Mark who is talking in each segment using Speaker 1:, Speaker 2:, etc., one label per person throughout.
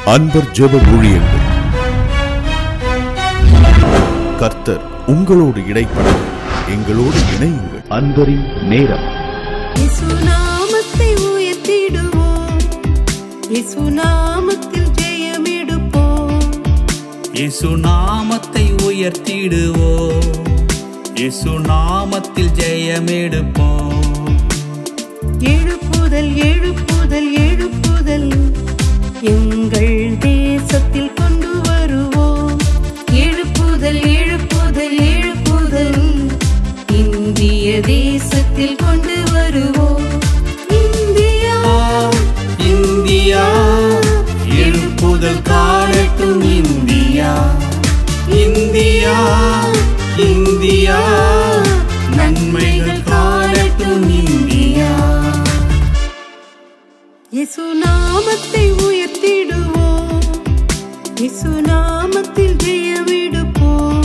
Speaker 1: அன்பர் ஜெப ஊழியங்கள் கர்த்தர் உங்களோடு இடைப்பட எங்களோடு இணையுங்கள் அன்பரின் நேரம்
Speaker 2: இசுநாமத்தை உயர்த்திடுவோம் இசுநாமத்தில் ஜெயமெடுப்போம்
Speaker 3: இயேசு நாமத்தை உயர்த்திடுவோம் இயேசு நாமத்தில் ஜெயமெடுப்போம்
Speaker 2: எழுப்புதல் எழுப்புதல் எழுப்புதல் எங்கள் தேசத்தில் கொண்டு வருவோம் எழுப்புதல் எழுப்புதல் எழுப்புதல் இந்திய தேசத்தில் கொண்டு வருவோம் இந்தியா
Speaker 3: இந்தியா எழுப்புதல் காணட்டும் இந்தியா இந்தியா இந்தியா நன்மைகள் காணட்டும் இந்தியா
Speaker 2: இசுநாமத்தை உயர்த்திடுவோம் இசுநாமத்தில் ஜெயமெடுப்போம்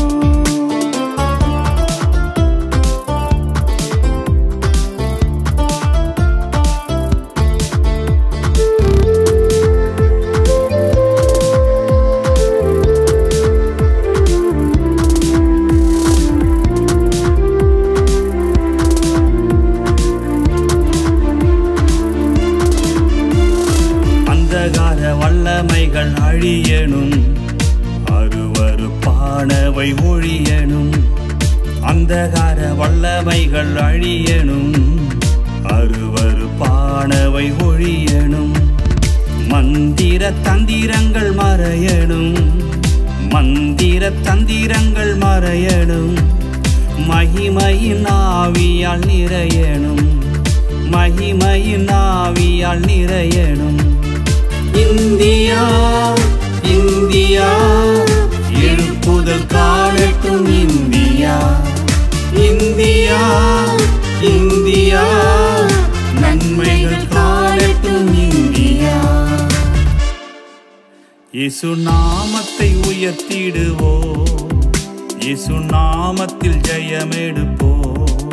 Speaker 3: அந்தகார வல்லமைகள் அழியணும் அருவருப்பானவை ஒழியணும் அந்தகார வல்லமைகள் அழியணும் அருவருப்பானவை ஒழியணும் மந்திர தந்திரங்கள் மறையணும் மந்திர தந்திரங்கள் மறையணும் மகிமையின் ஆவியால் நிறையணும் மகிமையின் ஆவியால் நிறையணும் இந்தியா இந்தியா எழுப்புதல் காணட்டும் இந்தியா இந்தியா இந்தியா நன்மைகள் காணட்டும் இந்தியா இயேசு நாமத்தை உயர்த்திடுவோம் இயேசு நாமத்தில் ஜெயமெடுப்போம்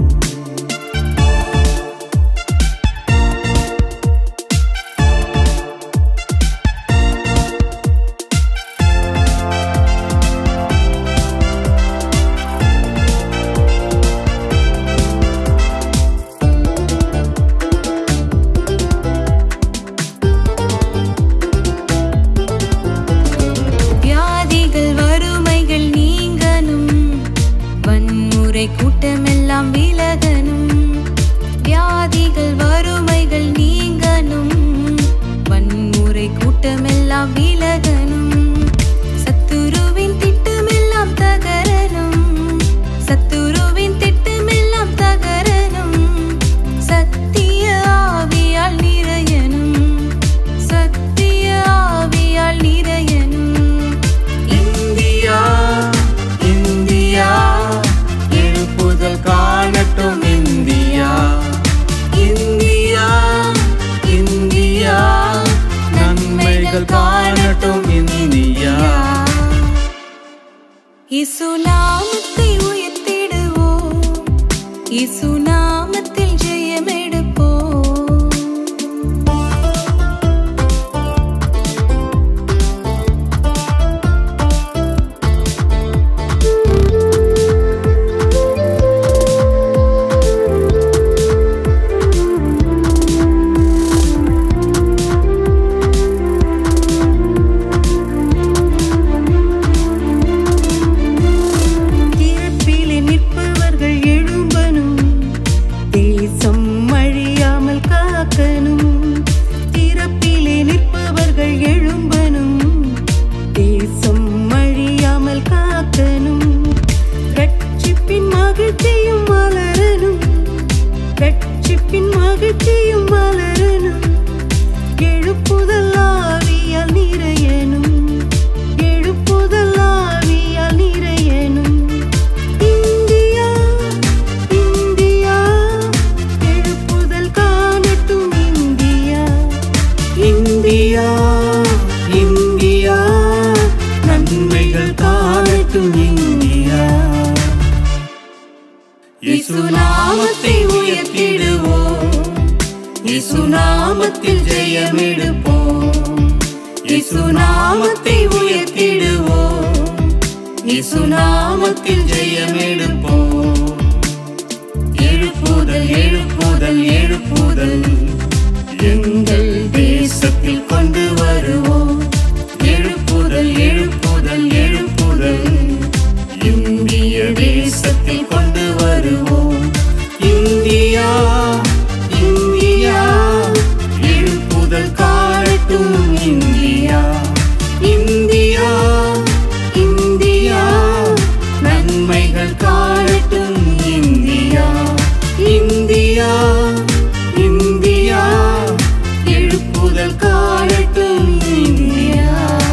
Speaker 2: வியாதிகள் வறுமைகள் நீங்கணும் வன்முறை கூட்டமெல்லாம் விலகணும் வியாதிகள் வறுமைகள் நீங்கணும் வன்முறை கூட்டமெல்லாம் விலகணும் சத்துருவின் திட்டமெல்லாம் தகரணும் சத்துருவின் திட்டமெல்லாம் தகரணும் சத்திய ஆவியால் நிறையணும் சத்திய ஆவியால் நிறையணும்
Speaker 3: இந்தியா இந்தியா எழுப்புதல் காணட்டும் இந்தியா இந்தியா இந்தியா நன்மைகள் காணட்டும் இந்தியா
Speaker 2: இசுநாமத்தை உயர்த்திடுவோம் இசுநாமத்தில் ஜெயமெடுப்போம் திறப்பிலே நிற்பவர்கள் எழும்பனும் தேசம் அழியாமல் காக்கணும் திறப்பிலே நிற்பவர்கள் எழும்பனும் தேசம் அழியாமல் காக்கணும் ரட்சிப்பின் மகிழ்ச்சியும் மலரணும் ரட்சிப்பின் மகிழ்ச்சியும் மலரணும் எழுப்புதல் ஆவியால் நிறையணும் எழுப்புதல் ஆவியால் நிறையணும் இந்தியா இந்தியா எழுப்புதல் காணட்டும் இந்தியா
Speaker 3: இந்தியா இந்தியா நன்மைகள் காணட்டும் இந்தியா இசுநாமத்தை உயர்த்திடுவோம் இசுநாமத்தில் ஜெயமெடுப்போம் இயேசு நாமத்தை உயர்த்திடுவோம் இயேசு நாமத்தில் ஜெயம் எடுப்போம் எழுப்புதல் எழுப்புதல் எழுப்புதல் எங்கள் தேசத்தில் கொண்டு வருவோம் எழுப்புதல் எழுப்புதல் எழுப்புதல் இந்திய தேசத்தில் கொண்டு வருவோம் இந்தியா இந்தியா எழுப்புதல் காணட்டும் இந்தியா இந்தியா இந்தியா நன்மைகள் காணட்டும் இந்தியா இந்தியா இந்தியா எழுப்புதல் காணட்டும் இந்தியா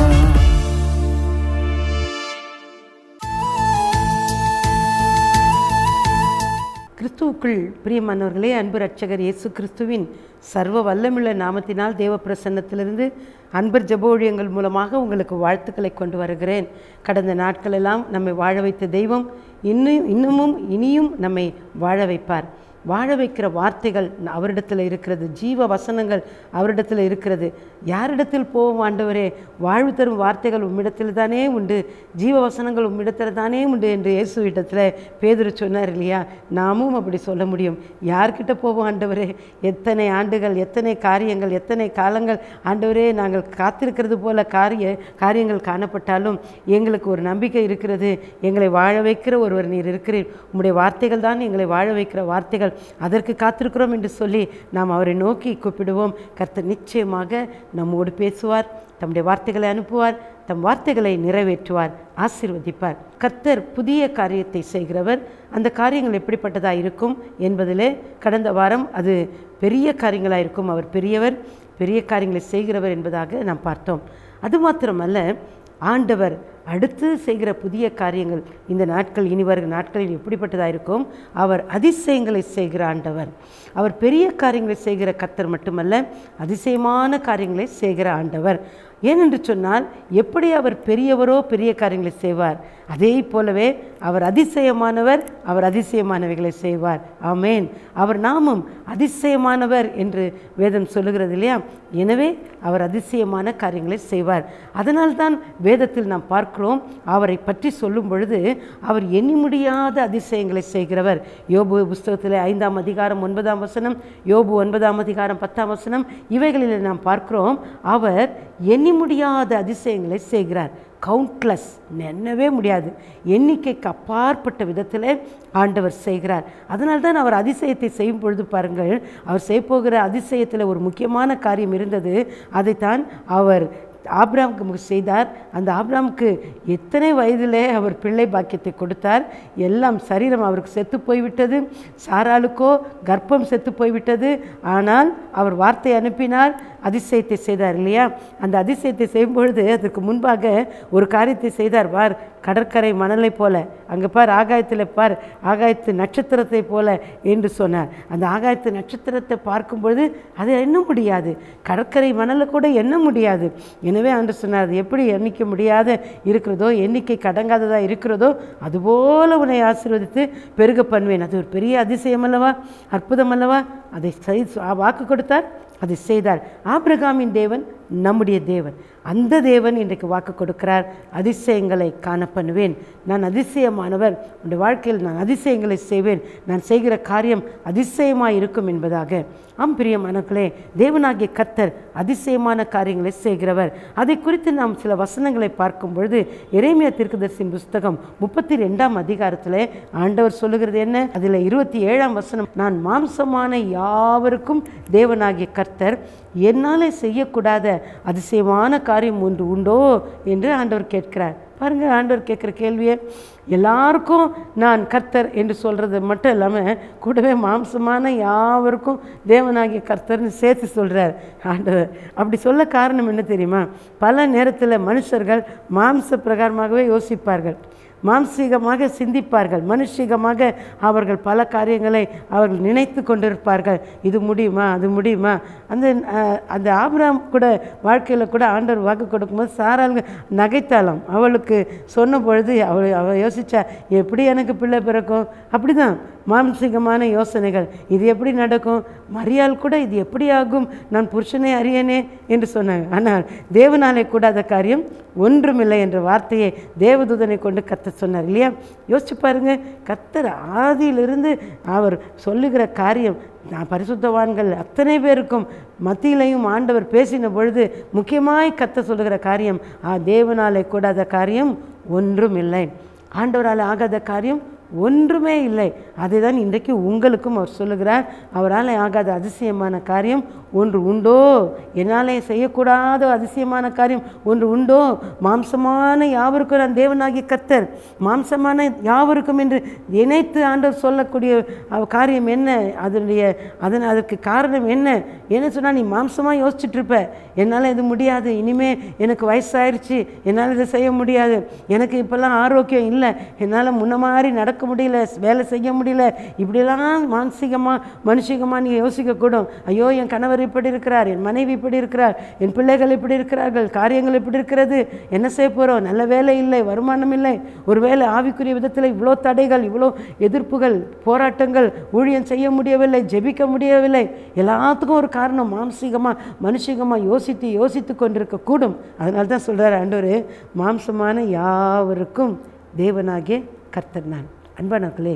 Speaker 4: கிறிஸ்துவுக்குள் பிரியமானவர்களே அன்பு ரட்சகர் இயேசு கிறிஸ்துவின் சர்வ வல்லமுள்ள நாமத்தினால் தேவ பிரசன்னத்திலிருந்து அன்பர் ஜெபோழியங்கள் மூலமாக உங்களுக்கு வாழ்த்துக்களை கொண்டு வருகிறேன் கடந்த நாட்களெல்லாம் நம்மை வாழ வைத்த தெய்வம் இன்னும் இன்னமும் இனியும் நம்மை வாழ வைப்பார் வாழ வைக்கிற வார்த்தைகள் அவரிடத்தில் இருக்கிறது ஜீவ வசனங்கள் அவரிடத்தில் இருக்கிறது யாரிடத்தில் போவோம் ஆண்டவரே வாழ்வு தரும் வார்த்தைகள் உம்மிடத்தில் தானே உண்டு ஜீவ வசனங்கள் உம்மிடத்தில் தானே உண்டு என்று இயேசு இடத்துல பேதுரு சொன்னார் இல்லையா நாமும் அப்படி சொல்ல முடியும் யார்கிட்ட போவோம் ஆண்டவரே எத்தனை ஆண்டுகள் எத்தனை காரியங்கள் எத்தனை காலங்கள் ஆண்டவரே நாங்கள் காத்திருக்கிறது போல காரிய காரியங்கள் காணப்பட்டாலும் எங்களுக்கு ஒரு நம்பிக்கை இருக்கிறது எங்களை வாழ வைக்கிற ஒருவர் நீர் இருக்கிறீர் உம்முடைய வார்த்தைகள் தான் எங்களை வாழ வைக்கிற வார்த்தைகள் அதற்கு காத்திருக்கிறோம் என்று சொல்லி நாம் அவரை நோக்கி கூப்பிடுவோம் கர்த்தர் நிச்சயமாக நம்மோடு பேசுவார் தம்முடைய வார்த்தைகளை அனுப்புவார் தம் வார்த்தைகளை நிறைவேற்றுவார் ஆசீர்வதிப்பார் கர்த்தர் புதிய காரியத்தை செய்கிறவர் அந்த காரியங்கள் எப்படிப்பட்டதாக இருக்கும் என்பதிலே கடந்த வாரம் அது பெரிய காரியங்களாக இருக்கும் அவர் பெரியவர் பெரிய காரியங்களை செய்கிறவர் என்பதாக நாம் பார்த்தோம் அது மாத்திரமல்ல ஆண்டவர் அடுத்து செய்கிற புதிய காரியங்கள் இந்த நாட்கள் இனி வருகிற நாட்களில் எப்படிப்பட்டதாக இருக்கும் அவர் அதிசயங்களை செய்கிற ஆண்டவர் அவர் பெரிய காரியங்களை செய்கிற கர்த்தர் மட்டுமல்ல அதிசயமான காரியங்களை செய்கிற ஆண்டவர் ஏனென்று சொன்னால் எப்படி அவர் பெரியவரோ பெரிய காரியங்களை செய்வார் அதே போலவே அவர் அதிசயமானவர் அவர் அதிசயமானவைகளை செய்வார் ஆமேன் அவர் நாமும் அதிசயமானவர் என்று வேதம் சொல்லுகிறது இல்லையா எனவே அவர் அதிசயமான காரியங்களை செய்வார் அதனால்தான் வேதத்தில் நாம் பார்க்கிறோம் அவரை பற்றி சொல்லும் பொழுது அவர் எண்ணி முடியாத அதிசயங்களை செய்கிறவர் யோபு புஸ்தகத்தில் ஐந்தாம் அதிகாரம் ஒன்பதாம் வசனம் யோபு ஒன்பதாம் அதிகாரம் பத்தாம் வசனம் இவைகளில் நாம் பார்க்கிறோம் அவர் எண்ணி முடியாத அதிசயங்களை செய்கிறார் கவுண்ட்லெஸ் எண்ணவே முடியாது எண்ணிக்கைக்கு அப்பாற்பட்ட விதத்தில் ஆண்டவர் செய்கிறார் அதனால தான் அவர் அதிசயத்தை செய்யும் பொழுது பாருங்கள் அவர் செய்யப்போகிற அதிசயத்தில் ஒரு முக்கியமான காரியம் இருந்தது அதைத்தான் அவர் ஆப்ராமுக்கு செய்தார் அந்த ஆப்ராமுக்கு எத்தனை வயதிலே அவர் பிள்ளை பாக்கியத்தை கொடுத்தார் எல்லாம் சரீரம் அவருக்கு செத்து போய்விட்டது சாராளுக்கோ கர்ப்பம் செத்து போய்விட்டது ஆனால் அவர் வார்த்தை அனுப்பினார் அதிசயத்தை செய்தார் இல்லையா அந்த அதிசயத்தை செய்யும் பொழுது அதற்கு முன்பாக ஒரு காரியத்தை செய்தார் பார் கடற்கரை மணலை போல அங்கே பார் ஆகாயத்தில் பார் ஆகாயத்து நட்சத்திரத்தை போல என்று சொன்னார் அந்த ஆகாயத்து நட்சத்திரத்தை பார்க்கும் பொழுது அதை எண்ண முடியாது கடற்கரை மணலை கூட எண்ண முடியாது எனவே அன்று சொன்னார் அது எப்படி எண்ணிக்க முடியாத இருக்கிறதோ எண்ணிக்கை கடங்காததாக இருக்கிறதோ அதுபோல உன்னை ஆசீர்வதித்து பெருக பண்ணுவேன் அது ஒரு பெரிய அதிசயம் அல்லவா அற்புதம் அல்லவா அதை செய் வாக்கு கொடுத்தார் அதை செய்தார் ஆபிரகாமின் தேவன் நம்முடைய தேவன் அந்த தேவன் இன்றைக்கு வாக்கு கொடுக்கிறார் அதிசயங்களை காண பண்ணுவேன் நான் அதிசயமானவர் உடைய வாழ்க்கையில் நான் அதிசயங்களை செய்வேன் நான் செய்கிற காரியம் அதிசயமாக இருக்கும் என்பதாக ஆம் பிரியமானவர்களே தேவனாகிய கர்த்தர் அதிசயமான காரியங்களை செய்கிறவர் அதை குறித்து நாம் சில வசனங்களை பார்க்கும் பொழுது எரேமியா தீர்க்கதரிசியின் புஸ்தகம் முப்பத்தி ரெண்டாம் அதிகாரத்தில் ஆண்டவர் சொல்லுகிறது என்ன அதில் இருபத்தி ஏழாம் வசனம் நான் மாம்சமான யாவருக்கும் தேவனாகிய கர்த்தர் என்னாலே செய்யக்கூடாத அதிசயமான காரியம் ஒன்று உண்டோ என்று ஆண்டவர் கேட்கிறார் பாருங்க ஆண்டவர் கேட்குற கேள்வியை எல்லாருக்கும் நான் கர்த்தர் என்று சொல்கிறது மட்டும் இல்லாமல் கூடவே மாம்சமான யாவருக்கும் தேவனாகிய கர்த்தர்னு சேர்த்து சொல்கிறார் ஆண்டவர் அப்படி சொல்ல காரணம் என்ன தெரியுமா பல நேரத்தில் மனுஷர்கள் மாம்ச பிரகாரமாகவே யோசிப்பார்கள் மாம்சீகமாக சிந்திப்பார்கள் மனுஷீகமாக அவர்கள் பல காரியங்களை அவர்கள் நினைத்து கொண்டிருப்பார்கள் இது முடியுமா அது முடியுமா அந்த அஹ், அந்த ஆபிராம் கூட வாழ்க்கையில் கூட ஆண்டவர் வாக்கு கொடுக்கும்போது சாராளுங்க நகைத்தாளாம் அவளுக்கு சொன்ன பொழுது அவள் அவள் யோசிச்சா எப்படி எனக்கு பிள்ளை பிறக்கும் அப்படிதான் மானசீகமான யோசனைகள் இது எப்படி நடக்கும் மரியாள் கூட இது எப்படி ஆகும் நான் புருஷனை அறியனே என்று சொன்னாங்க ஆனால் தேவனாலே கூடாத காரியம் ஒன்றுமில்லை என்ற வார்த்தையை தேவதூதனை கொண்டு கத்த சொன்னார் இல்லையா யோசிச்சு பாருங்க கத்தர் ஆதியிலிருந்து அவர் சொல்லுகிற காரியம் நான் பரிசுத்தவான்கள் அத்தனை பேருக்கும் மத்தியிலையும் ஆண்டவர் பேசின பொழுது முக்கியமாய் கத்த சொல்லுகிற காரியம் ஆ தேவனாலே கூடாத காரியம் ஒன்றும் இல்லை ஆண்டவரால் ஆகாத காரியம் ஒன்றுமே இல்லை அதை தான் இன்றைக்கு உங்களுக்கும் அவர் சொல்லுகிறார் அவரால் ஆகாத அதிசயமான காரியம் ஒன்று உண்டோ என்னாலே செய்யக்கூடாத அதிசயமான காரியம் ஒன்று உண்டோ மாம்சமான யாவருக்கும் நான் தேவனாகிய கத்தர் மாம்சமான யாவருக்கும் என்று இணைத்து ஆண்டவர் சொல்லக்கூடிய அவ- காரியம் என்ன அதனுடைய அதன் அதற்கு காரணம் என்ன என்ன சொன்னால் நீ மாம்சமாக யோசிச்சுட்டு இருப்ப என்னால் இது முடியாது இனிமே எனக்கு வயசாயிருச்சு என்னால் இதை செய்ய முடியாது எனக்கு இப்போல்லாம் ஆரோக்கியம் இல்லை என்னால் முன்ன மாதிரி நடக்க முடியல வேலை செய்ய முடியல இப்படியெல்லாம் மானசீகமாக மனுஷிகமாக நீ யோசிக்கக்கூடும் ஐயோ என் கணவர் இப்படி இருக்கிறார் என் மனைவி இப்படி இருக்கிறார் என் பிள்ளைகள் இப்படி இருக்கிறார்கள் காரியங்கள் இப்படி இருக்கிறது என்ன செய்ய போகிறோம் நல்ல வேலை இல்லை வருமானம் இல்லை ஒருவேளை ஆவிக்குரிய விதத்தில் இவ்வளோ தடைகள் இவ்வளோ எதிர்ப்புகள் போராட்டங்கள் ஊழியம் செய்ய முடியவில்லை ஜெபிக்க முடியவில்லை எல்லாத்துக்கும் ஒரு காரணம் மாம்சீகமாக மனுஷிகமாக யோசித்து யோசித்து கொண்டிருக்க கூடும் அதனால தான் சொல்கிறார் ஆண்டவர் மாம்சமான யாவருக்கும் தேவனாகிய கர்த்தர் நான் அன்பானவர்களே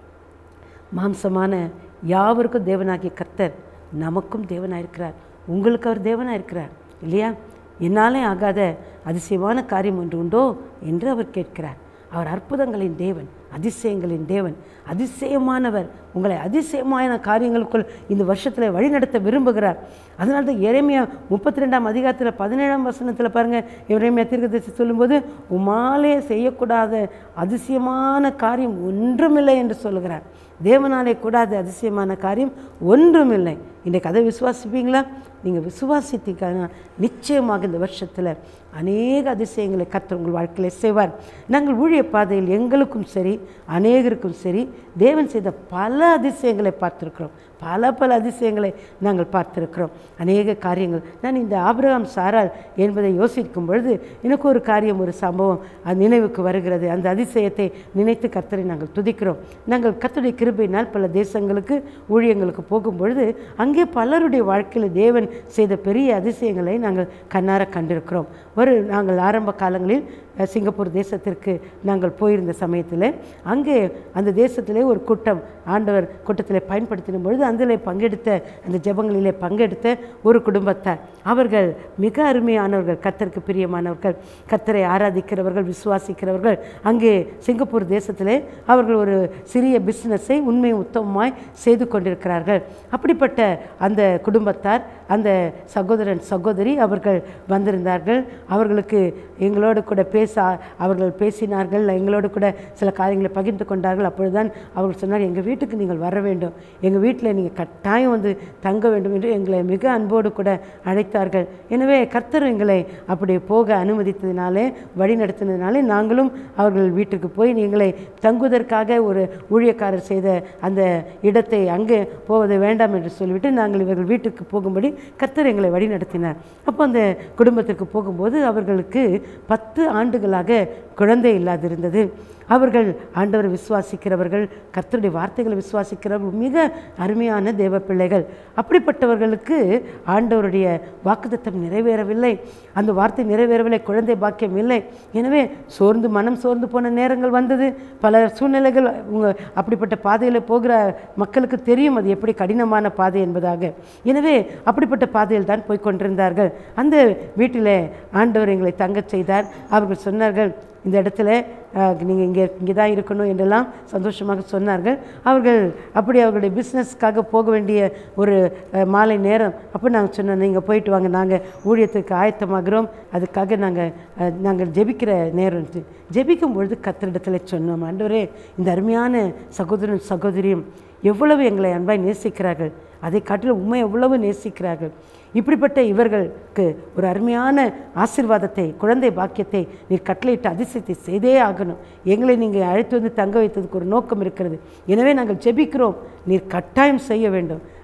Speaker 4: மாம்சமான யாவருக்கும் தேவனாகிய கர்த்தர் நமக்கும் தேவனாக இருக்கிறார் உங்களுக்கு அவர் தேவனாக இருக்கிறார் இல்லையா என்னாலே ஆகாத அதிசயமான காரியம் ஒன்று உண்டோ என்று அவர் கேட்கிறார் அவர் அற்புதங்களின் தேவன் அதிசயங்களின் தேவன் அதிசயமானவர் உங்களை அதிசயமான காரியங்களுக்குள் இந்த வருஷத்தில் வழிநடத்த விரும்புகிறார் அதனால தான் எரேமியா முப்பத்தி ரெண்டாம் அதிகாரத்தில் பதினேழாம் வசனத்தில் பாருங்கள் எரேமியா தீர்க்கதரிசி சொல்லும்போது உமாலே செய்யக்கூடாத அதிசயமான காரியம் ஒன்றுமில்லை என்று சொல்லுகிறார் தேவனாலே கூடாத அதிசயமான காரியம் ஒன்றுமில்லை இன்றைக்கு அதை விசுவாசிப்பீங்களா நீங்கள் விசுவாசித்தீங்கன்னா நிச்சயமாக இந்த வருஷத்தில் அநேக அதிசயங்களை கர்த்தர் உங்கள் வாழ்க்கையில் செய்வார் நாங்கள் ஊழிய பாதையில் எங்களுக்கும் சரி அநேகருக்கும் சரி தேவன் செய்த பல அதிசயங்களை பார்த்துருக்கிறோம் பல பல அதிசயங்களை நாங்கள் பார்த்திருக்கிறோம் அநேக காரியங்கள் நான் இந்த ஆபிரகாம் சாரால் என்பதை யோசிக்கும் பொழுது எனக்கு ஒரு காரியம் ஒரு சம்பவம் அது நினைவுக்கு வருகிறது அந்த அதிசயத்தை நினைத்து கர்த்தரை நாங்கள் துதிக்கிறோம் நாங்கள் கர்த்தருடைய கிருபையினால் பல தேசங்களுக்கு ஊழியங்களுக்கு போகும் பொழுது அங்கே பலருடைய வாழ்க்கையில் தேவன் செய்த பெரிய அதிசயங்களை நாங்கள் கண்ணார கண்டிருக்கிறோம் ஒரு நாங்கள் ஆரம்ப காலங்களில் அஹ், சிங்கப்பூர் தேசத்திற்கு நாங்கள் போயிருந்த சமயத்தில் அங்கே அந்த தேசத்திலே ஒரு கூட்டம் ஆண்டவர் கூட்டத்தில் பயன்படுத்தின பொழுது அதில் பங்கெடுத்த அந்த ஜெபங்களிலே பங்கெடுத்த ஒரு குடும்பத்தார் அவர்கள் மிக அருமையானவர்கள் கர்த்தருக்கு பிரியமானவர்கள் கர்த்தரை ஆராதிக்கிறவர்கள் விசுவாசிக்கிறவர்கள் அங்கே சிங்கப்பூர் தேசத்திலே அவர்கள் ஒரு சிறிய பிஸ்னஸை உண்மை உத்தமமாய் செய்து கொண்டிருக்கிறார்கள் அப்படிப்பட்ட அந்த குடும்பத்தார் அந்த சகோதரன் சகோதரி அவர்கள் வந்திருந்தார்கள் அவர்களுக்கு எங்களோடு கூட பேச அவர்கள் பேசினார்கள் எங்களோடு கூட சில காரியங்களை பகிர்ந்து கொண்டார்கள் அப்பொழுதுதான் அவர்கள் சொன்னார் எங்கள் வீட்டுக்கு நீங்கள் வர வேண்டும் எங்கள் வீட்டில் நீங்கள் கட்டாயம் வந்து தங்க வேண்டும் என்று எங்களை மிக அன்போடு கூட அழைத்தார்கள் எனவே கர்த்தர் எங்களை அப்படி போக அனுமதித்ததினாலே வழி நடத்தினதினாலே நாங்களும் அவர்கள் வீட்டுக்கு போய் எங்களை தங்குவதற்காக ஒரு ஊழியக்காரர் செய்த அந்த இடத்தை அங்கே போவதை வேண்டாம் என்று சொல்லிவிட்டு நாங்கள் இவர்கள் வீட்டுக்கு போகும்படி கர்த்தர் எங்களை வழி நடத்தினார் அப்போ அந்த குடும்பத்திற்கு போகும்போது அவர்களுக்கு பத்து ஆண்டுகளாக குழந்தை இல்லாதிருந்தது அவர்கள் ஆண்டவரை விசுவாசிக்கிறவர்கள் கர்த்தருடைய வார்த்தைகளை விசுவாசிக்கிறவர்கள் மிக அருமையான தேவ பிள்ளைகள் அப்படிப்பட்டவர்களுக்கு ஆண்டவருடைய வாக்குத்தத்தம் நிறைவேறவில்லை அந்த வார்த்தை நிறைவேறவில்லை குழந்தை பாக்கியம் இல்லை எனவே சோர்ந்து மனம் சோர்ந்து போன நேரங்கள் வந்தது பல சூழ்நிலைகள் உங்க அப்படிப்பட்ட பாதையில் போகிற மக்களுக்கு தெரியும் அது எப்படி கடினமான பாதை என்பதாக எனவே அப்படிப்பட்ட பாதையில் தான் போய் கொண்டிருந்தார்கள் அந்த வீட்டிலே ஆண்டவர் எங்களை தங்கச் செய்தார் அவர்கள் சொன்னார்கள் இந்த இடத்துல நீங்கள் இங்கே இங்கே தான் இருக்கணும் என்றெல்லாம் சந்தோஷமாக சொன்னார்கள் அவர்கள் அப்படி அவர்களுடைய பிஸ்னஸ்க்காக போக வேண்டிய ஒரு அஹ், மாலை நேரம் அப்போ நாங்கள் சொன்னோம் நீங்கள் போயிட்டு வாங்க நாங்கள் ஊழியத்துக்கு ஆயத்தமாகிறோம் அதுக்காக நாங்கள் அஹ், நாங்கள் ஜெபிக்கிற நேரம் இருந்துச்சு. ஜெபிக்கும் பொழுது கத்திரிடத்தில் சொன்னோம் ஆண்டவரே இந்த அருமையான சகோதரன் சகோதரியும் எவ்வளவு எங்களை அன்பாய் நேசிக்கிறார்கள் அதை காட்டிலும் உண்மை எவ்வளவு நேசிக்கிறார்கள் இப்படிப்பட்ட இவர்களுக்கு ஒரு அருமையான ஆசீர்வாதத்தை குழந்தை பாக்கியத்தை நீர் கட்டளையிட்டு அதிசயத்தை செய்தே ஆகணும் எங்களை நீங்கள் அழைத்து வந்து தங்க வைத்ததுக்கு ஒரு நோக்கம் இருக்கிறது எனவே நாங்கள் ஜெபிக்கிறோம் நீர் கட்டாயம் செய்ய வேண்டும்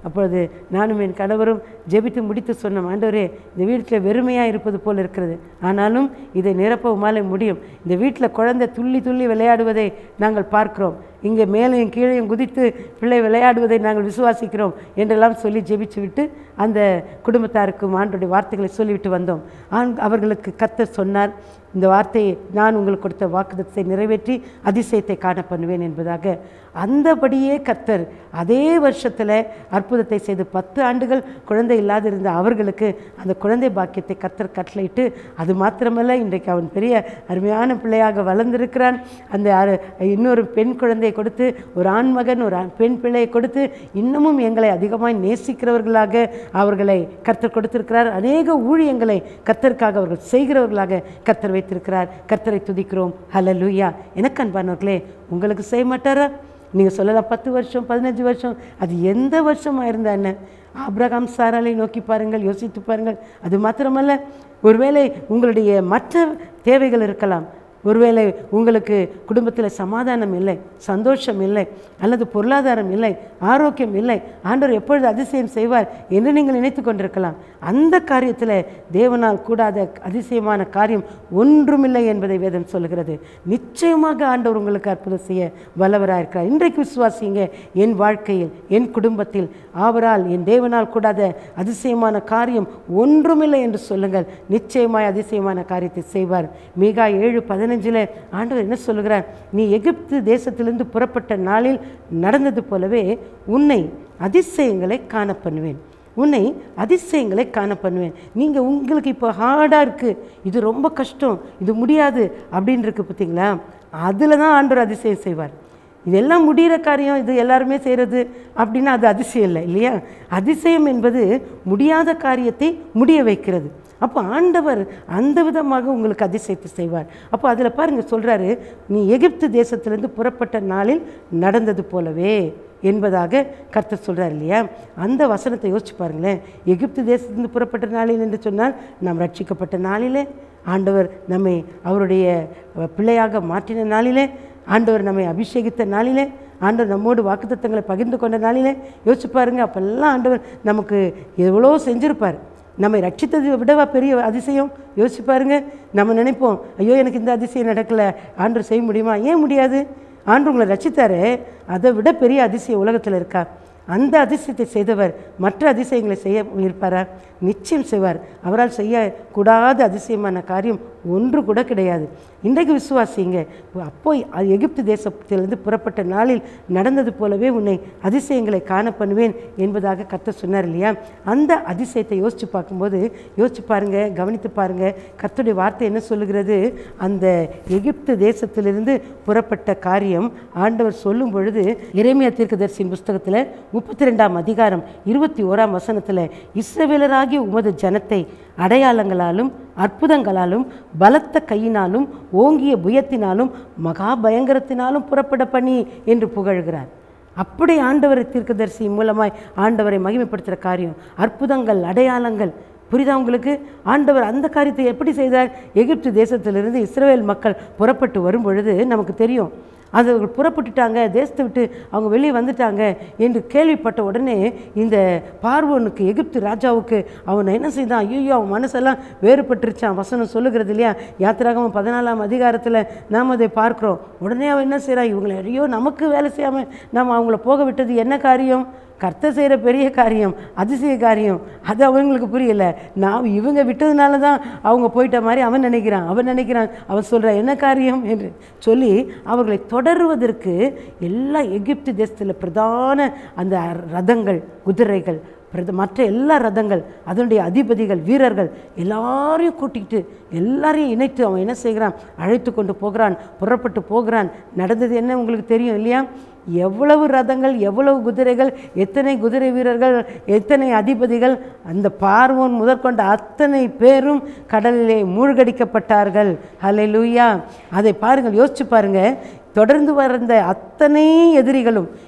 Speaker 4: அப்பொழுது நானும் என் கணவரும் ஜெபித்து முடித்து சொன்னோம் ஆண்டவரே இந்த வீட்டில் வெறுமையாக இருப்பது போல் இருக்கிறது ஆனாலும் இதை நிரப்ப உமாலே முடியும் இந்த வீட்டில் குழந்தை துள்ளி துள்ளி விளையாடுவதை நாங்கள் பார்க்கிறோம் இங்கே மேலையும் கீழையும் குதித்து பிள்ளை விளையாடுவதை நாங்கள் விசுவாசிக்கிறோம் என்றெல்லாம் சொல்லி ஜெபிச்சு விட்டு அந்த குடும்பத்தாருக்கும் ஆண்டுடைய வார்த்தைகளை சொல்லிவிட்டு வந்தோம் ஆண் அவர்களுக்கு கத்தர் சொன்னார் இந்த வார்த்தையை நான் உங்களுக்கு கொடுத்த வாக்குத்தத்தை நிறைவேற்றி அதிசயத்தை காண பண்ணுவேன் என்பதாக அந்தபடியே கத்தர் அதே வருஷத்தில் அற்புதத்தை செய்து பத்து ஆண்டுகள் குழந்தை இல்லாதிருந்த அவர்களுக்கு அந்த குழந்தை பாக்கியத்தை கத்தர் கட்டளையிட்டு அது மாத்திரமல்ல இன்றைக்கு அவன் பெரிய அருமையான பிள்ளையாக வளர்ந்திருக்கிறான் அந்த அரு- இன்னொரு பெண் குழந்தையை கொடுத்து ஒரு ஆண் மகன் ஒரு ஆண் பெண் பிள்ளையை கொடுத்து இன்னமும் எங்களை அதிகமாய் நேசிக்கிறவர்களாக அவர்களை கர்த்தர் கொடுத்திருக்கிறார் அநேக ஊழியங்களை கர்த்தருக்காக அவர்கள் செய்கிறவர்களாக கர்த்தர் வைத்திருக்கிறார் கர்த்தரை துதிக்கிறோம் ஹalleluya எனக்கு அன்பானவர்களே உங்களுக்கு செய்ய மாட்டாரா நீங்கள் சொல்லலாம் பத்து வருஷம் பதினஞ்சு வருஷம் அது எந்த வருஷமாக இருந்தா என்ன ஆபிரகாம் சாராலை நோக்கி பாருங்கள் யோசித்து பாருங்கள் அது மாத்திரமல்ல ஒருவேளை உங்களுடைய மற்ற தேவைகள் இருக்கலாம் ஒருவேளை உங்களுக்கு குடும்பத்தில் சமாதானம் இல்லை சந்தோஷம் இல்லை அல்லது பொருளாதாரம் இல்லை ஆரோக்கியம் இல்லை ஆண்டவர் எப்பொழுது அதிசயம் செய்வார் என்று நீங்கள் நினைத்து கொண்டிருக்கலாம் அந்த காரியத்தில் தேவனால் கூடாத அதிசயமான காரியம் ஒன்றுமில்லை என்பதை வேதம் சொல்கிறது நிச்சயமாக ஆண்டவர் உங்களுக்கு அற்புதம் செய்ய வல்லவராக இருக்கிறார் இன்றைக்கு விசுவாசிங்க என் வாழ்க்கையில் என் குடும்பத்தில் அவரால் என் தேவனால் கூடாத அதிசயமான காரியம் ஒன்றுமில்லை என்று சொல்லுங்கள் நிச்சயமாய் அதிசயமான காரியத்தை செய்வார் மீகா ஏழு பதினஞ்சில் ஆண்டவர் என்ன சொல்லுகிறார் நீ எகிப்து தேசத்திலிருந்து புறப்பட்ட நாளில் நடந்தது போலவே உன்னை அதிசயங்களை காண பண்ணுவேன் உன்னை அதிசயங்களை காண பண்ணுவேன் நீங்கள் உங்களுக்கு இப்போ ஹார்டாக இருக்குது இது ரொம்ப கஷ்டம் இது முடியாது அப்படின்னு இருக்கு பார்த்தீங்களா அதில் தான் ஆண்டவர் அதிசயம் செய்வார் இதெல்லாம் முடிகிற காரியம் இது எல்லாருமே செய்கிறது அப்படின்னா அது அதிசயம் இல்லை இல்லையா அதிசயம் என்பது முடியாத காரியத்தை முடிய வைக்கிறது அப்போ ஆண்டவர் அந்த விதமாக உங்களுக்கு அதிசயத்தை செய்வார் அப்போ அதில் பாருங்கள் சொல்கிறாரு நீ எகிப்து தேசத்திலிருந்து புறப்பட்ட நாளில் நடந்தது போலவே என்பதாக கர்த்தர் சொல்கிறார் இல்லையா அந்த வசனத்தை யோசிச்சு பாருங்களேன் எகிப்து தேசத்திலிருந்து புறப்பட்ட நாளில் என்று சொன்னால் நாம் ரட்சிக்கப்பட்ட நாளிலே ஆண்டவர் நம்மை அவருடைய அஹ், பிள்ளையாக மாற்றின நாளிலே ஆண்டவர் நம்மை அபிஷேகித்த நாளிலே ஆண்டவர் நம்மோடு வாக்குத்தத்தங்களை பகிர்ந்து கொண்ட நாளிலே யோசிச்சு பாருங்க அப்பெல்லாம் ஆண்டவர் நமக்கு எவ்வளோ செஞ்சிருப்பார் நம்மை ரட்சித்ததை விடவா பெரிய அதிசயம் யோசிச்சு பாருங்க நம்ம நினைப்போம் ஐயோ எனக்கு இந்த அதிசயம் நடக்கலை ஆண்டவர் செய்ய முடியுமா ஏன் முடியாது ஆண்டு உங்களை ரட்சித்தாரே அதை விட பெரிய அதிசயம் உலகத்தில் இருக்கா அந்த அதிசயத்தை செய்தவர் மற்ற அதிசயங்களை செய்ய இருப்பாரா நிச்சயம் செய்வார் அவரால் செய்யக்கூடாத அதிசயமான காரியம் ஒன்று கூட கிடையாது இன்றைக்கு விசுவாசிங்க அப்போ அ- எகிப்து தேசத்திலிருந்து புறப்பட்ட நாளில் நடந்தது போலவே உன்னை அதிசயங்களை காண பண்ணுவேன் என்பதாக கர்த்தர் சொன்னார் இல்லையா அந்த அதிசயத்தை யோசித்து பார்க்கும்போது யோசிச்சு பாருங்க கவனித்து பாருங்க கர்த்தருடைய வார்த்தை என்ன சொல்லுகிறது அந்த எகிப்து தேசத்திலிருந்து புறப்பட்ட காரியம் ஆண்டவர் சொல்லும் பொழுது இறைமையா தீர்க்கதரிசியின் புஸ்தகத்தில் முப்பத்தி ரெண்டாம் அதிகாரம் இருபத்தி ஓராம் வசனத்தில் இஸ்ரவேலராகிய உமது ஜனத்தை அடையாளங்களாலும் அற்புதங்களாலும் பலத்த கையினாலும் ஓங்கிய புயத்தினாலும் மகா பயங்கரத்தினாலும் புறப்பட பண்ணி என்று புகழ்கிறார் அப்படி ஆண்டவரை தீர்க்கதரிசி மூலமாய் ஆண்டவரை மகிமைப்படுத்துகிற காரியம் அற்புதங்கள் அடையாளங்கள் புரியுதா உங்களுக்கு ஆண்டவர் அந்த காரியத்தை எப்படி செய்தார் எகிப்து தேசத்திலிருந்து இஸ்ரவேல் மக்கள் புறப்பட்டு வரும் பொழுது நமக்கு தெரியும் அது அவர்கள் புறப்பட்டுட்டாங்க தேசத்தை விட்டு அவங்க வெளியே வந்துட்டாங்க என்று கேள்விப்பட்ட உடனே இந்த பார்வோனுக்கு எகிப்து ராஜாவுக்கு அவன் என்ன செய்தான் ஐயோ அவன் மனசெல்லாம் வேறுபட்டுருச்சான் வசனம் சொல்லுகிறது இல்லையா யாத்திராகமம் பதினாலாம் அதிகாரத்தில் நாம் அதை பார்க்குறோம் உடனே அவன் என்ன செய்கிறான் இவங்களை ஐயோ நமக்கு வேலை செய்யாமல் நாம் அவங்கள போக விட்டது என்ன காரியம் கர்த்தர் செய்கிற பெரிய காரியம் அதிசய காரியம் அது அவங்களுக்கு புரியல நான் இவங்க விட்டதுனால தான் அவங்க போயிட்ட மாதிரி அவன் நினைக்கிறான் அவன் நினைக்கிறான் அவன் சொல்கிறான் என்ன காரியம் என்று சொல்லி அவர்களை தொடருவதற்கு எல்லா எகிப்து தேசத்தில் பிரதான அந்த ரதங்கள் குதிரைகள் பிரத மற்ற எல்லா ரதங்கள் அதனுடைய அதிபதிகள் வீரர்கள் எல்லாரையும் கூட்டிக்கிட்டு எல்லாரையும் இணைத்து அவன் என்ன செய்கிறான் அழைத்து கொண்டு போகிறான் புறப்பட்டு போகிறான் நடந்தது என்ன உங்களுக்கு தெரியும் இல்லையா எவ்வளவு ரதங்கள் எவ்வளவு குதிரைகள் எத்தனை குதிரை வீரர்கள் எத்தனை அதிபதிகள் அந்த பார்வோன் முதற்கொண்ட அத்தனை பேரும் கடலிலே மூழ்கடிக்கப்பட்டார்கள் ஹalleluya அதை பாருங்கள் யோசிச்சு பாருங்க தொடர்ந்து வந்த அத்தனை எதிரிகளும்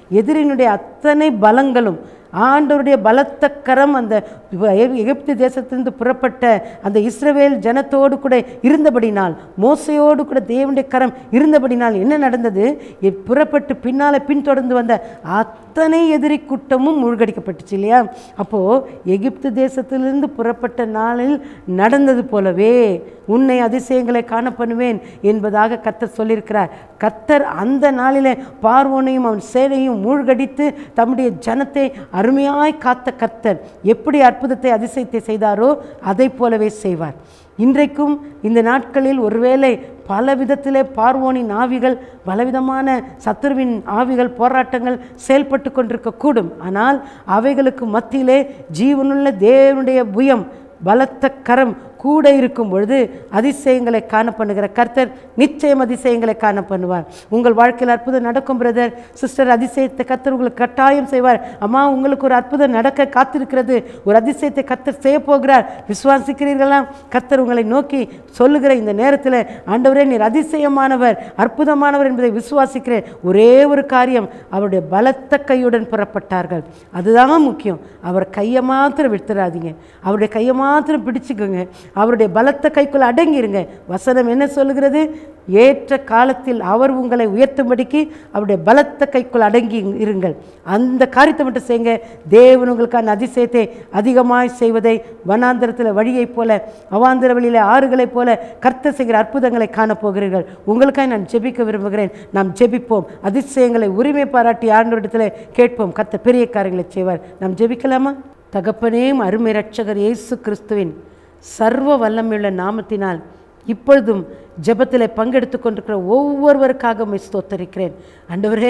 Speaker 4: எதிரினுடைய அத்தனை பலங்களும் ஆண்டவருடைய பலத்த கரம் அந்த எ- எகிப்து தேசத்திலிருந்து புறப்பட்ட அந்த இஸ்ரவேல் ஜனத்தோடு கூட இருந்தபடினால் மோசையோடு கூட தேவனுடைய கரம் இருந்தபடினால் என்ன நடந்தது இ- புறப்பட்டு பின்னால பின்தொடர்ந்து வந்த அத்தனை எதிரி கூட்டமும் மூழ்கடிக்கப்பட்டுச்சு இல்லையா அப்போ எகிப்து தேசத்திலிருந்து புறப்பட்ட நாளில் நடந்தது போலவே உன்னை அதிசயங்களை காண பண்ணுவேன் என்பதாக கத்தர் சொல்லியிருக்கிறார் கத்தர் அந்த நாளிலே பார்வோனையும் அவன் சேனையும் மூழ்கடித்து தம்முடைய ஜனத்தை அருமையாய் காத்த கத்தர் எப்படி அற்புதத்தை அதிசயத்தை செய்தாரோ அதை போலவே செய்வார் இன்றைக்கும் இந்த நாட்களில் ஒருவேளை பல விதத்திலே பார்வோனின் ஆவிகள் பலவிதமான சத்துருவின் ஆவிகள் போராட்டங்கள் செயல்பட்டு கொண்டிருக்கக்கூடும் ஆனால் அவைகளுக்கு மத்தியிலே ஜீவனுள்ள தேவனுடைய புயம் பலத்த கரம் கூட இருக்கும் பொழுது அதிசயங்களை காண பண்ணுகிற கர்த்தர் நிச்சயம் அதிசயங்களை காண பண்ணுவார் உங்கள் வாழ்க்கையில் அற்புதம் நடக்கும் பிரதர் சிஸ்டர் அதிசயத்தை கர்த்தர் உங்களுக்கு கட்டாயம் செய்வார் அம்மா உங்களுக்கு ஒரு அற்புதம் நடக்க காத்திருக்கிறது ஒரு அதிசயத்தை கர்த்தர் செய்ய போகிறார் விசுவாசிக்கிறீர்களா கர்த்தர் உங்களை நோக்கி சொல்லுகிற இந்த நேரத்தில் ஆண்டவரே நீர் அதிசயமானவர் அற்புதமானவர் என்பதை விசுவாசிக்கிறேன் ஒரே ஒரு காரியம் அவருடைய பலத்த கையுடன் புறப்பட்டார்கள் அதுதான் முக்கியம் அவர் கையை மாத்திரம் விட்டுறாதீங்க அவருடைய கையை மாத்திரம் பிடிச்சுக்கோங்க அவருடைய பலத்த கைக்குள்ள அடங்கிருங்க வசனம் என்ன சொல்லுகிறது ஏற்ற காலத்தில் அவர் உங்களை உயர்த்தும்படிக்கு அவருடைய பலத்த கைக்குள் அடங்கி இருங்கள் அந்த காரியத்தை மட்டும் செய்யுங்க தேவன் உங்களுக்கான அதிசயத்தை அதிகமாய் செய்வதை வனாந்திரத்தில் வழியைப் போல அவாந்திர வழியில ஆறுகளைப் போல கர்த்தர் செய்கிற அற்புதங்களை காணப்போகிறீர்கள் உங்களுக்காக நான் ஜெபிக்க விரும்புகிறேன் நாம் ஜெபிப்போம் அதிசயங்களை உரிமை பாராட்டி ஆண்டவரிடத்தில் கேட்போம் கர்த்தர் பெரிய காரியங்களை செய்வார் நாம் ஜெபிக்கலாமா தகப்பனே அருமை ரட்சகர் இயேசு கிறிஸ்துவின் சர்வ வல்லமையுள்ள நாமத்தினால் இப்பொழுதும் ஜெபத்தில் பங்கெடுத்து கொண்டிருக்கிற ஒவ்வொருவருக்காக உம்மை ஸ்தோத்தரிக்கிறேன் ஆண்டவரே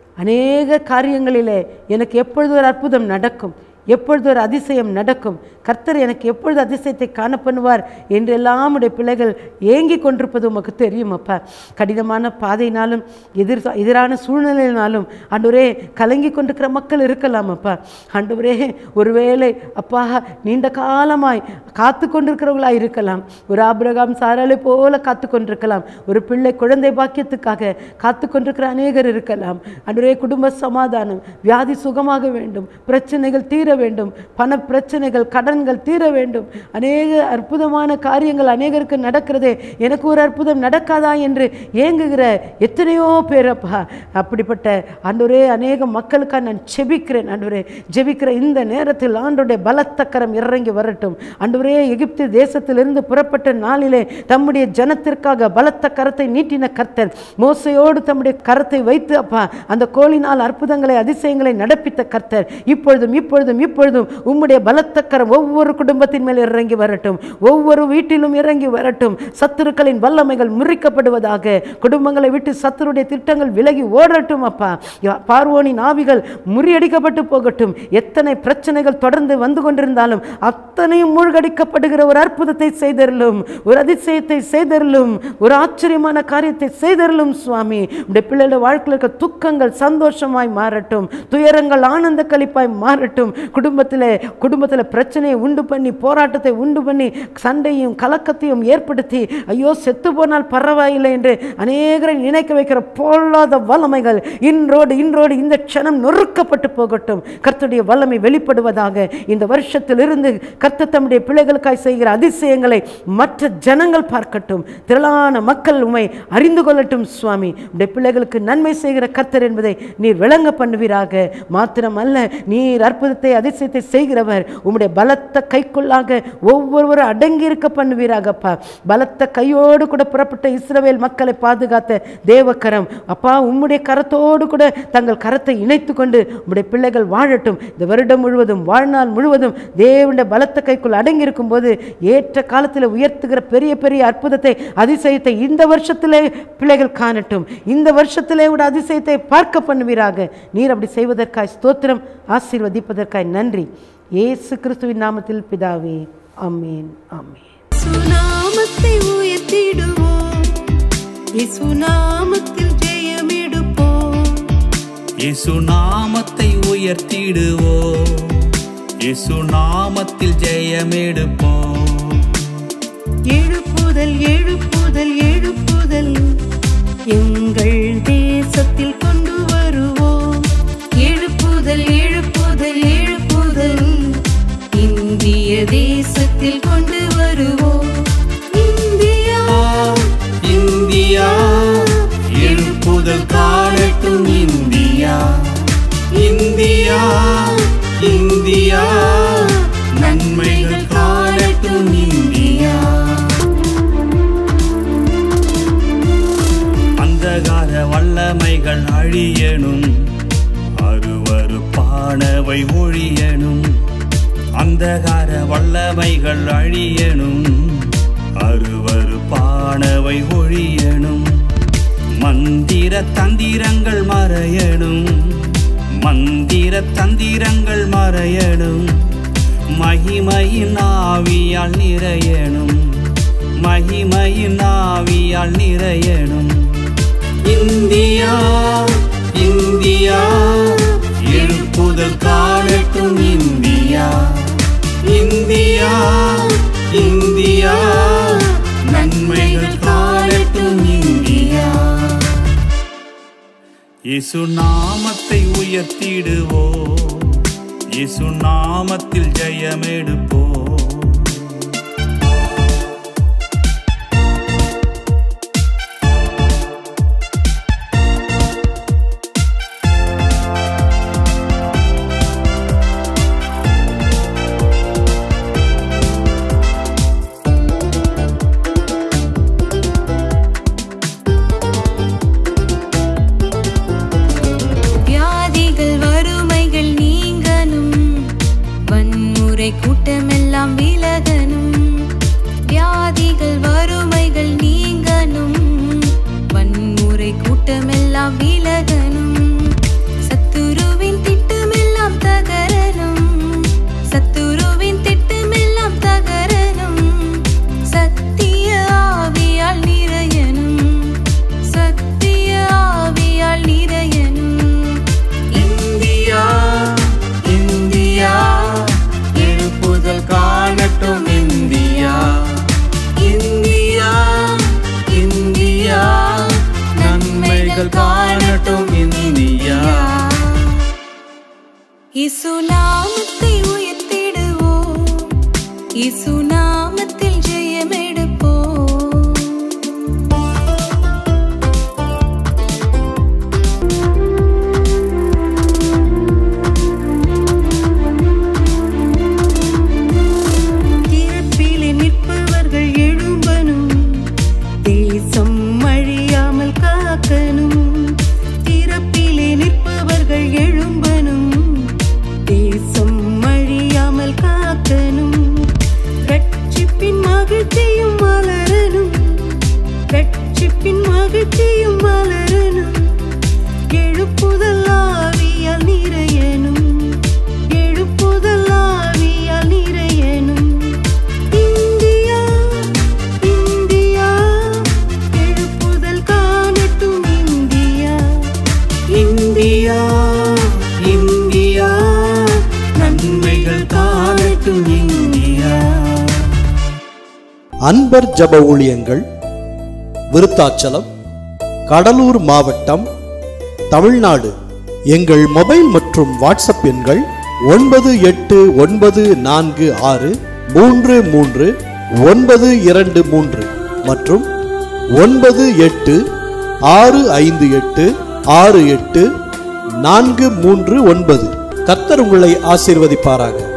Speaker 4: அநேக காரியங்களிலே எனக்கு எப்பொழுது ஒரு அற்புதம் நடக்கும் எப்பொழுது ஒரு அதிசயம் நடக்கும் கர்த்தர் எனக்கு எப்பொழுது அதிசயத்தை காண பண்ணுவார் என்றெல்லாம் உடைய பிள்ளைகள் ஏங்கி கொண்டிருப்பது உமக்கு தெரியும் அப்பா கடினமான பாதையினாலும் எதிர் எதிரான சூழ்நிலையினாலும் ஆண்டவரே கலங்கி கொண்டிருக்கிற மக்கள் இருக்கலாம் அப்பா ஆண்டவரே ஒருவேளை அப்பா நீண்ட காலமாய் காத்து கொண்டிருக்கிறவர்களாக இருக்கலாம் ஒரு ஆபிரகாம் சாராலை போல காத்து கொண்டிருக்கலாம் ஒரு பிள்ளை குழந்தை பாக்கியத்துக்காக காத்து கொண்டிருக்கிற அநேகர் இருக்கலாம் ஆண்டவரே குடும்ப சமாதானம் வியாதி சுகமாக வேண்டும் பிரச்சனைகள் தீர வேண்டும் பண பிரச்சனைகள் கடன்கள் தீர வேண்டும் அநேக அற்புதமான காரியங்கள் அநேகருக்கு நடக்கிறதே எனக்கு ஒரு அற்புதம் நடக்காதா என்று ஏங்குகிற எத்தனையோ பேரப்பா அப்படிப்பட்ட ஆண்டவரே அநேக மக்களுக்காக நான் செபிக்கிறேன் ஆண்டவரே ஜெபிக்கிற இந்த நேரத்தில் ஆண்டோடைய பலத்த கரம் இறங்கி வரட்டும் ஆண்டவரே எகிப்து தேசத்திலிருந்து புறப்பட்ட நாளிலே தம்முடைய ஜனத்திற்காக பலத்த கரத்தை நீட்டின கர்த்தர் மோசையோடு தம்முடைய கரத்தை வைத்து அப்பா அந்த கோலினால் அற்புதங்களை அதிசயங்களை நடப்பித்த கர்த்தர் இப்பொழுதும் இப்பொழுதும் இப்பொழுதும் உம்முடைய பலத்த கரம் ஒவ்வொரு குடும்பத்தின் மேல் இறங்கி வரட்டும் ஒவ்வொரு வீட்டிலும் இறங்கி வரட்டும் சத்துருக்களின் வல்லமைகள் முறிக்கப்படுவதாக குடும்பங்களை விட்டு சத்துருடைய திட்டங்கள் விலகி ஓடட்டும் அப்பா யா- பார்வோனின் ஆவிகள் முறியடிக்கப்பட்டு போகட்டும் எத்தனை பிரச்சனைகள் தொடர்ந்து வந்து கொண்டிருந்தாலும் அத்தனையும் மூழ்கடிக்கப்படுகிற ஒரு அற்புதத்தை செய்தருளும் ஒரு அதிசயத்தை செய்தருளும் ஒரு ஆச்சரியமான காரியத்தை செய்தருளும் சுவாமி உடைய பிள்ளைகளோட வாழ்க்கையில் இருக்க துக்கங்கள் சந்தோஷமாய் மாறட்டும் துயரங்கள் ஆனந்த கழிப்பாய் மாறட்டும் குடும்பத்தில் குடும்பத்தில் பிரச்சனையை உண்டு பண்ணி போராட்டத்தை உண்டு பண்ணி சண்டையும் கலக்கத்தையும் ஏற்படுத்தி ஐயோ செத்து போனால் பரவாயில்லை என்று அநேகரை நினைக்க வைக்கிற பொல்லாத வல்லமைகள் இன்றோடு இன்றோடு இந்த க்ஷணம் நொறுக்கப்பட்டு போகட்டும் கர்த்தருடைய வல்லமை வெளிப்படுவதாக இந்த வருஷத்திலிருந்து கர்த்தர் தம்முடைய பிள்ளைகளுக்காய் செய்கிற அதிசயங்களை மற்ற ஜனங்கள் பார்க்கட்டும் திரளான மக்கள் உம்மை அறிந்து கொள்ளட்டும் சுவாமி உடைய பிள்ளைகளுக்கு நன்மை செய்கிற கர்த்தர் என்பதை நீர் விளங்க பண்ணுவீராக மாத்திரமல்ல நீர் அற்புதத்தை அதிசயத்தை செய்கிறவர் உம்முடைய பலத்த கைக்குள்ளாக ஒவ்வொருவரும் அடங்கி இருக்க பண்ணுவீராகப்பா பலத்த கையோடு கூட புறப்பட்ட இஸ்ரவேல் மக்களை பாதுகாத்த தேவக்கரம் அப்பா உம்முடைய கரத்தோடு கூட தங்கள் கரத்தை இணைத்து கொண்டு உம்முடைய பிள்ளைகள் வாழட்டும் இந்த வருடம் முழுவதும் வாழ்நாள் முழுவதும் தேவனுடைய பலத்த கைக்குள் அடங்கி இருக்கும்போது ஏற்ற காலத்தில் உயர்த்துகிற பெரிய பெரிய அற்புதத்தை அதிசயத்தை இந்த வருஷத்திலே பிள்ளைகள் காணட்டும் இந்த வருஷத்திலே கூட அதிசயத்தை பார்க்க பண்ணுவீராக நீர் அப்படி செய்வதற்காய் ஸ்தோத்திரம் ஆசீர்வதிப்பதற்காய் நன்றி இயேசு கிறிஸ்துவின் நாமத்தில் பிதாவே ஆமென் ஆமென்
Speaker 2: சுனாமத்தை உயர்த்திடுவோம் இசுநாமத்தில் ஜெயமெடுப்போம்
Speaker 3: இயேசு நாமத்தை உயர்த்திடுவோம் இயேசு நாமத்தில் ஜெயமெடுப்போம்
Speaker 2: எழுப்புதல் எழுப்புதல் எழுப்புதல் எங்கள் தேசத்தில் கொண்டு வருவோம் எழுப்புதல் எழுப்புதல் எழுப்புதல் இந்திய தேசத்தில் கொண்டு வருவோம் இந்தியா
Speaker 3: இந்தியா எழுப்புதல் காணட்டும் இந்தியா இந்தியா இந்தியா நன்மைகள் காணட்டும் இந்தியா அந்தகார வல்லமைகள் அழியணும் அருவருப்பானவை ஒழியணும் அந்தகார வல்லமைகள் அழியணும் அருவருப்பானவை ஒழியணும் மந்திர தந்திரங்கள் மறையணும் மந்திர தந்திரங்கள் மறையணும் மகிமையின் ஆவியால் நிறையணும் மகிமையின் ஆவியால் நிறையணும் இந்தியா இந்தியா எழுப்புதல் காணட்டும் இந்தியா இந்தியா இந்தியா நன்மைகள் காணட்டும் இந்தியா இயேசு நாமத்தை உயர்த்திடுவோ இயேசு நாமத்தில் ஜெயமெடுப்போ
Speaker 2: வியாதிகள் வறுமைகள் நீங்கணும் வன்முறை கூட்டமெல்லாம் விலகணும் வியாதிகள் வறுமைகள் நீங்கணும் வன்முறை கூட்டமெல்லாம் விலகணும் சத்துருவின் திட்டமெல்லாம் தகரணும் சத்துருவின் திட்டமெல்லாம் தகரணும் சத்திய ஆவியால் நிறையணும் சத்திய ஆவியால் நிறையணும்
Speaker 3: இந்தியா இந்தியா எழுப்புதல் காணட்டும் இந்தியா இந்தியா இந்தியா நன்மைகள் காணட்டும் இந்தியா
Speaker 2: இயேசு நாமத்தை உயர்த்திடுவோம் இயேசு நாமத்தில் ஜெயமெடுப்போம் திறப்பிலே நிற்பவர்கள் எழும்பனும் தேசம் அழியாமல் காக்கணும் திறப்பிலே நிற்பவர்கள் எழும்பனும் தேசம் அழியாமல் காக்கணும் ரட்சிப்பின் மகிழ்ச்சியும் மலரணும் ரட்சிப்பின் மகிழ்ச்சியும் மலரணும் எழுப்புதல் ஆவியால் நிறையணும் எழுப்புதல் ஆவியால் நிறையணும் இந்தியா இந்தியா எழுப்புதல் காணட்டும் இந்தியா
Speaker 3: இந்தியா இந்தியா நன்மைகள் காணட்டும் இந்தியா
Speaker 5: அன்பர் ஜப ஊழியங்கள் விருத்தாச்சலம் கடலூர் மாவட்டம் தமிழ்நாடு எங்கள் மொபைல் மற்றும் வாட்ஸ்அப் எண்கள் ஒன்பது எட்டு ஒன்பது நான்கு ஆறு மூன்று மூன்று ஒன்பது இரண்டு மூன்று மற்றும் ஒன்பது எட்டு ஆறு ஐந்து எட்டு ஆறு எட்டு நான்கு மூன்று ஒன்பது கர்த்தர் உங்களை ஆசீர்வதிப்பாராக